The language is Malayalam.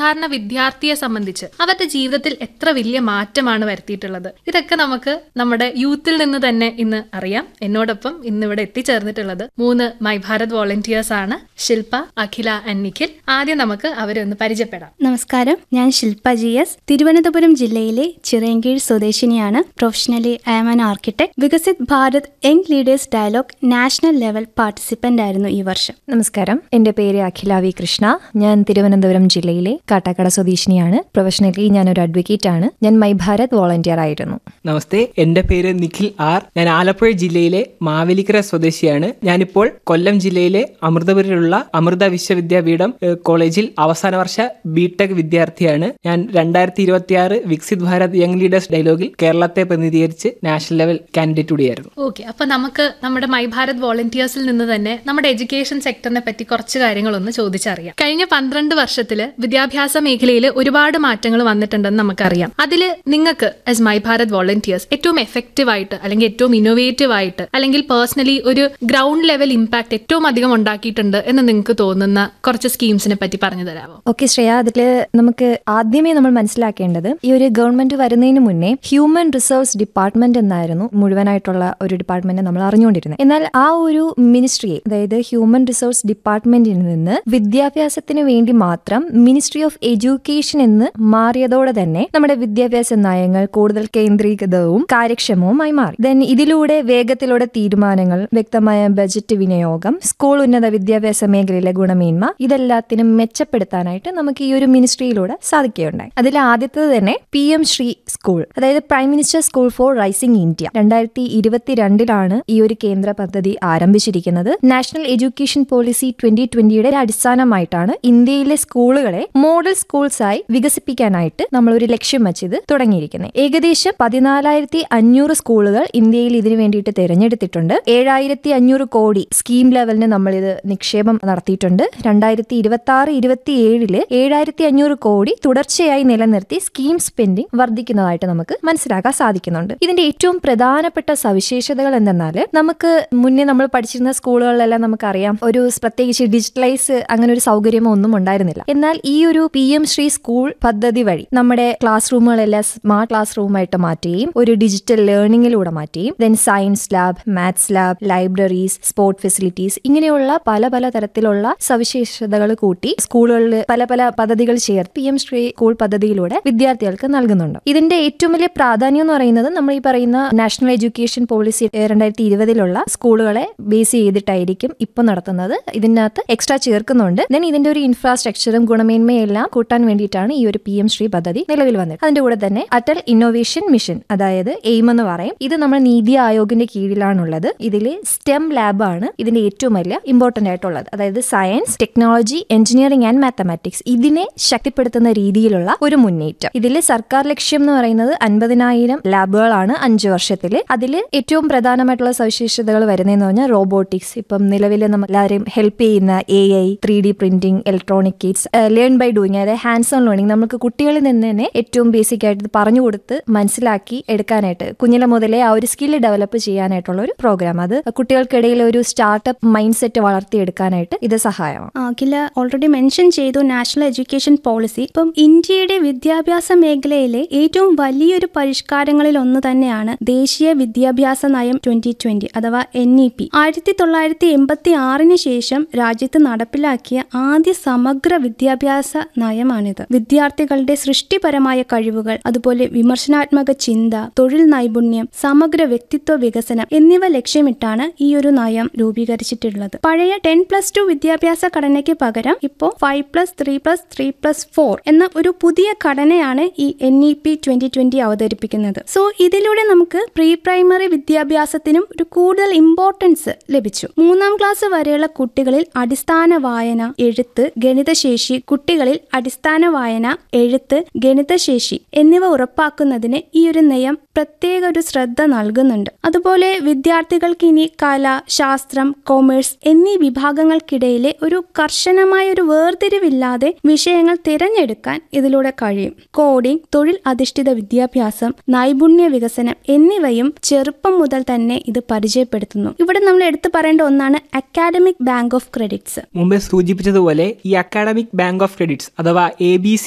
സാധാരണ വിദ്യാർത്ഥിയെ സംബന്ധിച്ച് അവരുടെ ജീവിതത്തിൽ എത്ര വലിയ മാറ്റമാണ് വരുത്തിയിട്ടുള്ളത് ഇതൊക്കെ നമുക്ക് നമ്മുടെ യൂത്തിൽ നിന്ന് തന്നെ ഇന്ന് അറിയാം എന്നോടൊപ്പം ഇന്ന് ഇവിടെ എത്തിച്ചേർന്നിട്ടുള്ളത് മൂന്ന് മൈ ഭാരത് വോളണ്ടിയേഴ്സ് ആണ് ശില്പ അഖില ആൻഡ് നിഖിൽ ആദ്യം നമുക്ക് അവരെ ഒന്ന് പരിചയപ്പെടാം നമസ്കാരം ഞാൻ ശില്പ ജി എസ് തിരുവനന്തപുരം ജില്ലയിലെ ചിറയൻകീഴ് സ്വദേശിനിയാണ് professionally I am an architect Viksit Bharat young leaders dialogue national level participant ആയിരുന്നു ഈ വർഷം നമസ്കാരം എന്റെ പേര് അഖില വി കൃഷ്ണ ഞാൻ തിരുവനന്തപുരം ജില്ലയിലെ കാട്ടാക്കട സ്വദേശിനിയാണ് പ്രൊഫഷണലി ഞാൻ ഒരു അഡ്വക്കേറ്റ് ആണ് ഞാൻ മൈ ഭാരത് വോളണ്ടിയർ ആയിരുന്നു നമസ്തേ എൻ്റെ പേര് നിഖിൽ ആർ ഞാൻ ആലപ്പുഴ ജില്ലയിലെ മാവേലിക്കര സ്വദേശിയാണ് ഞാനിപ്പോൾ കൊല്ലം ജില്ലയിലെ അമൃതപുരിലുള്ള അമൃത വിശ്വവിദ്യാപീഠം ഏഹ്, കോളേജിൽ അവസാന വർഷ ബിടെക് വിദ്യാർത്ഥിയാണ് ഞാൻ രണ്ടായിരത്തി ഇരുപത്തി ആറ് വികസിത് ഭാരത് യങ് ലീഡേഴ്സ് ഡയലോഗിൽ കേരളത്തെ പ്രതിനിധീകരിച്ച് നാഷണൽ ലെവൽ കാൻഡിഡേറ്റ് കൂടിയായിരുന്നു ഓക്കെ അപ്പൊ നമുക്ക് നമ്മുടെ മൈ ഭാരത് വോളണ്ടിയേഴ്സിൽ നിന്ന് തന്നെ നമ്മുടെ എഡ്യൂക്കേഷൻ സെക്ടറിനെ പറ്റി കുറച്ച് കാര്യങ്ങളൊന്ന് ചോദിച്ചറിയാം കഴിഞ്ഞ പന്ത്രണ്ട് വർഷത്തില് വിദ്യാഭ്യാസ മേഖലയിൽ ഒരുപാട് മാറ്റങ്ങൾ വന്നിട്ടുണ്ടെന്ന് നമുക്കറിയാം അതിൽ നിങ്ങൾക്ക് ആസ് മൈ ഭാരത് വോളണ്ടിയേഴ്സ് ഏറ്റവും എഫക്റ്റീവ് ആയിട്ട് അല്ലെങ്കിൽ ഏറ്റവും ഇന്നോവേറ്റീവ് ആയിട്ട് അല്ലെങ്കിൽ പേഴ്സണലി ഒരു ഗ്രൗണ്ട് ലെവൽ ഇമ്പാക്ട് ഏറ്റവും അധികം ഉണ്ടാക്കിയിട്ടുണ്ട് എന്ന് നിങ്ങൾക്ക് തോന്നുന്ന കുറച്ച് സ്കീംസിനെ പറ്റി പറഞ്ഞു തരാമോ ഓക്കെ ശ്രേയ അതില് നമുക്ക് ആദ്യമേ നമ്മൾ മനസ്സിലാക്കേണ്ടത് ഈ ഒരു ഗവൺമെന്റ് വരുന്നതിന് മുന്നേ ഹ്യൂമൻ റിസോഴ്സ് ഡിപ്പാർട്ട്മെന്റ് എന്നായിരുന്നു മുഴുവനായിട്ടുള്ള ഒരു ഡിപ്പാർട്ട്മെന്റ് നമ്മൾ അറിഞ്ഞുകൊണ്ടിരുന്നത് എന്നാൽ ആ ഒരു മിനിസ്ട്രിയെ അതായത് ഹ്യൂമൻ റിസോഴ്സ് ഡിപ്പാർട്ട്മെന്റിൽ നിന്ന് വിദ്യാഭ്യാസത്തിന് വേണ്ടി മാത്രം മിനിസ്ട്രി ഓഫ് എഡ്യൂക്കേഷൻ എന്ന് മാറിയതോടെ തന്നെ നമ്മുടെ വിദ്യാഭ്യാസ നയങ്ങൾ കൂടുതൽ കേന്ദ്രീകൃതവും കാര്യക്ഷമവുമായി മാറി ദെൻ ഇതിലൂടെ വേഗത്തിലൂടെ തീരുമാനങ്ങൾ വ്യക്തമായ ബജറ്റ് വിനിയോഗം സ്കൂൾ ഉന്നത വിദ്യാഭ്യാസ മേഖലയിലെ ഗുണമേന്മ ഇതെല്ലാത്തിനും മെച്ചപ്പെടുത്താനായിട്ട് നമുക്ക് ഈ ഒരു മിനിസ്ട്രിയിലൂടെ സാധിക്കുകയുണ്ടായി അതിൽ ആദ്യത്തത് തന്നെ പി എം ശ്രീ സ്കൂൾ അതായത് prime minister school for rising India രണ്ടായിരത്തി ഇരുപത്തിരണ്ടിലാണ് ഈ ഒരു കേന്ദ്ര പദ്ധതി ആരംഭിച്ചിരിക്കുന്നത് നാഷണൽ എഡ്യൂക്കേഷൻ പോളിസി ട്വന്റി ട്വന്റിയുടെ അടിസ്ഥാനമായിട്ടാണ് ഇന്ത്യയിലെ സ്കൂളുകളെ മോഡൽ സ്കൂൾസായി വികസിപ്പിക്കാനായിട്ട് നമ്മൾ ഒരു ലക്ഷ്യം വെച്ചത് തുടങ്ങിയിരിക്കുന്നത് ഏകദേശം പതിനാലായിരത്തി അഞ്ഞൂറ് സ്കൂളുകൾ ഇന്ത്യയിൽ ഇതിനു വേണ്ടിയിട്ട് തിരഞ്ഞെടുത്തിട്ടുണ്ട് ഏഴായിരത്തി അഞ്ഞൂറ് കോടി സ്കീം ലെവലിന് നമ്മൾ ഇത് നിക്ഷേപം നടത്തിയിട്ടുണ്ട് രണ്ടായിരത്തി ഇരുപത്തി ആറ് ഇരുപത്തി ഏഴില് ഏഴായിരത്തി അഞ്ഞൂറ് കോടി തുടർച്ചയായി നിലനിർത്തി സ്കീം സ്പെൻഡിംഗ് വർദ്ധിക്കുന്നതായിട്ട് നമുക്ക് മനസ്സിലാക്കാൻ സാധിക്കുന്നുണ്ട് ഇതിന്റെ ഏറ്റവും പ്രധാനപ്പെട്ട സവിശേഷതകൾ എന്തെന്നാല് നമുക്ക് മുന്നേ നമ്മൾ പഠിച്ചിരുന്ന സ്കൂളുകളിലെല്ലാം നമുക്കറിയാം ഒരു പ്രത്യേകിച്ച് ഡിജിറ്റലൈസ് അങ്ങനെ ഒരു സൗകര്യമോ ഒന്നും ഉണ്ടായിരുന്നില്ല എന്നാൽ ഈ ഒരു പി എം ശ്രീ സ്കൂൾ പദ്ധതി വഴി നമ്മുടെ ക്ലാസ് റൂമുകളെല്ലാം സ്മാർട്ട് ക്ലാസ് റൂമായിട്ട് മാറ്റുകയും ഒരു ഡിജിറ്റൽ ലേണിംഗിലൂടെ മാറ്റുകയും then science lab maths lab libraries sport facilities ഇങ്ങനെയുള്ള പല പല തരത്തിലുള്ള സവിശേഷതകൾ കൂട്ടി സ്കൂളുകളിൽ പല പല പദ്ധതികൾ ചേർത്ത് പി എം ശ്രീ സ്കൂൾ പദ്ധതിയിലൂടെ വിദ്യാർത്ഥികൾക്ക് നൽകുന്നുണ്ട് ഇതിന്റെ ഏറ്റവും വലിയ പ്രാധാന്യം എന്ന് പറയുന്നത് നമ്മൾ ഈ പറയുന്ന നാഷണൽ എഡ്യൂക്കേഷൻ പോളിസി രണ്ടായിരത്തി ഇരുപതിലുള്ള സ്കൂളുകളെ ബേസ് ചെയ്തിട്ടായിരിക്കും ഇപ്പൊ നടത്തുന്നത് ഇതിനകത്ത് എക്സ്ട്രാ ചേർക്കുന്നുണ്ട് ദെൻ ഇതിന്റെ ഒരു ഇൻഫ്രാസ്ട്രക്ചറും ഗുണമേന്മയും എല്ലാം കൂട്ടാൻ വേണ്ടിയിട്ടാണ് ഈ ഒരു പി എം ശ്രീ പദ്ധതി നിലവിൽ വന്നത് അതിന്റെ കൂടെ തന്നെ അടൽ ഇന്നോവേഷൻ മിഷൻ അതായത് എയിം എന്ന് പറയും ഇത് നമ്മൾ നീതി ആയോഗിന്റെ കീഴിലാണുള്ളത് ഇതിൽ സ്റ്റെം ലാബ് ആണ് ഇതിന്റെ ഏറ്റവും വലിയ ഇമ്പോർട്ടന്റ് ആയിട്ടുള്ളത് അതായത് science technology engineering and mathematics ഇതിനെ ശക്തിപ്പെടുത്തുന്ന രീതിയിലുള്ള ഒരു മുന്നേറ്റം ഇതിൽ സർക്കാർ ലക്ഷ്യം എന്ന് പറയുന്നത് അൻപതിനായിരം ലാബുകളാണ് അഞ്ചു വർഷത്തിൽ അതിൽ ഏറ്റവും പ്രധാനമായിട്ടുള്ള സവിശേഷതകൾ വരുന്നതെന്ന് പറഞ്ഞാൽ റോബോട്ടിക്സ് ഇപ്പം നിലവിൽ നമ്മൾ എല്ലാവരെയും ഹെൽപ്പ് ചെയ്യുന്ന A I three D printing electronic kits learn by doing അതായത് ഹാൻഡ്സ് ഓൺ ലേണിംഗ് നമുക്ക് കുട്ടികളിൽ നിന്ന് തന്നെ ഏറ്റവും ബേസിക് ആയിട്ട് ഇത് പറഞ്ഞു കൊടുത്ത് മനസ്സിലാക്കി എടുക്കാനായിട്ട് കുഞ്ഞിലെ മുതലേ ആ ഒരു സ്കില്ല് ഡെവലപ്പ് ചെയ്യാനായിട്ടുള്ള ഒരു പ്രോഗ്രാം അത് കുട്ടികൾക്കിടയിൽ ഒരു സ്റ്റാർട്ടപ്പ് മൈൻഡ് സെറ്റ് വളർത്തിയെടുക്കാനായിട്ട് ഇത് സഹായമാണ് അഖില ഓൾറെഡി മെൻഷൻ ചെയ്തു നാഷണൽ എഡ്യൂക്കേഷൻ പോളിസി ഇപ്പം ഇന്ത്യയുടെ വിദ്യാഭ്യാസ മേഖലയിലെ ഏറ്റവും വലിയൊരു പരിഷ്കാരങ്ങളിൽ ഒന്ന് തന്നെയാണ് ദേശീയ വിദ്യാഭ്യാസ നയം ട്വന്റി ട്വന്റി അഥവാ എൻ ഇ പി ആയിരത്തി തൊള്ളായിരത്തി എൺപത്തി ആറിന് ശേഷം രാജ്യത്ത് നടപ്പിലാക്കിയ ആദ്യ സമഗ്ര വിദ്യാഭ്യാസ നയമാണിത് വിദ്യാർത്ഥികളുടെ സൃഷ്ടിപരമായ കഴിവുകൾ അതുപോലെ വിമർശനാത്മക ചിന്ത തൊഴിൽ നൈപുണ്യം സമഗ്ര വ്യക്തിത്വ വികസനം എന്നിവ ലക്ഷ്യമിട്ടാണ് ഈ ഒരു നയം രൂപീകരിച്ചിട്ടുള്ളത് പഴയ ടെൻ പ്ലസ് ടു വിദ്യാഭ്യാസ ഘടനയ്ക്ക് പകരം ഇപ്പോൾ five plus three plus three plus four എന്ന ഒരു പുതിയ ഘടനയാണ് ഈ N E P twenty twenty അവതരിപ്പിക്കുന്നത് സോ ഇതിലൂടെ നമുക്ക് പ്രീ പ്രൈമറി വിദ്യാഭ്യാസത്തിനും ഒരു കൂടുതൽ ഇമ്പോർട്ടൻസ് ലഭിച്ചു മൂന്നാം ക്ലാസ് വരെയുള്ള കുട്ടികളിൽ അടിസ്ഥാന വായന എഴുത്ത് ഗണിതശേഷി കുട്ടികളിൽ അടിസ്ഥാന വായന എഴുത്ത് ഗണിതശേഷി എന്നിവ ഉറപ്പാക്കുന്നതിന് ഈ ഒരു നയം പ്രത്യേക ഒരു ശ്രദ്ധ നൽകുന്നുണ്ട് അതുപോലെ വിദ്യാർത്ഥികൾക്ക് ഇനി കല ശാസ്ത്രം കൊമേഴ്സ് എന്നീ വിഭാഗങ്ങൾക്കിടയിലെ ഒരു കർശനമായ ഒരു വേർതിരിവില്ലാതെ വിഷയങ്ങൾ തിരഞ്ഞെടുക്കാൻ ഇതിലൂടെ കഴിയും കോഡിംഗ് തൊഴിൽ അധിഷ്ഠിത വിദ്യാഭ്യാസം നൈപുണ്യ വികസനം എന്നിവയും ചെറുപ്പം മുതൽ തന്നെ ഇത് പരിചയപ്പെടുത്തുന്നു ഇവിടെ നമ്മൾ എടുത്തു പറയേണ്ട ഒന്നാണ് അക്കാഡമിക് ബാങ്ക് ഓഫ് ക്രെഡിറ്റ്സ് മുമ്പേ സൂചിപ്പിച്ചതുപോലെ ഈ അക്കാഡമിക് ബാങ്ക് ഓഫ് ക്രെഡിറ്റ്സ് അഥവാ എ ബി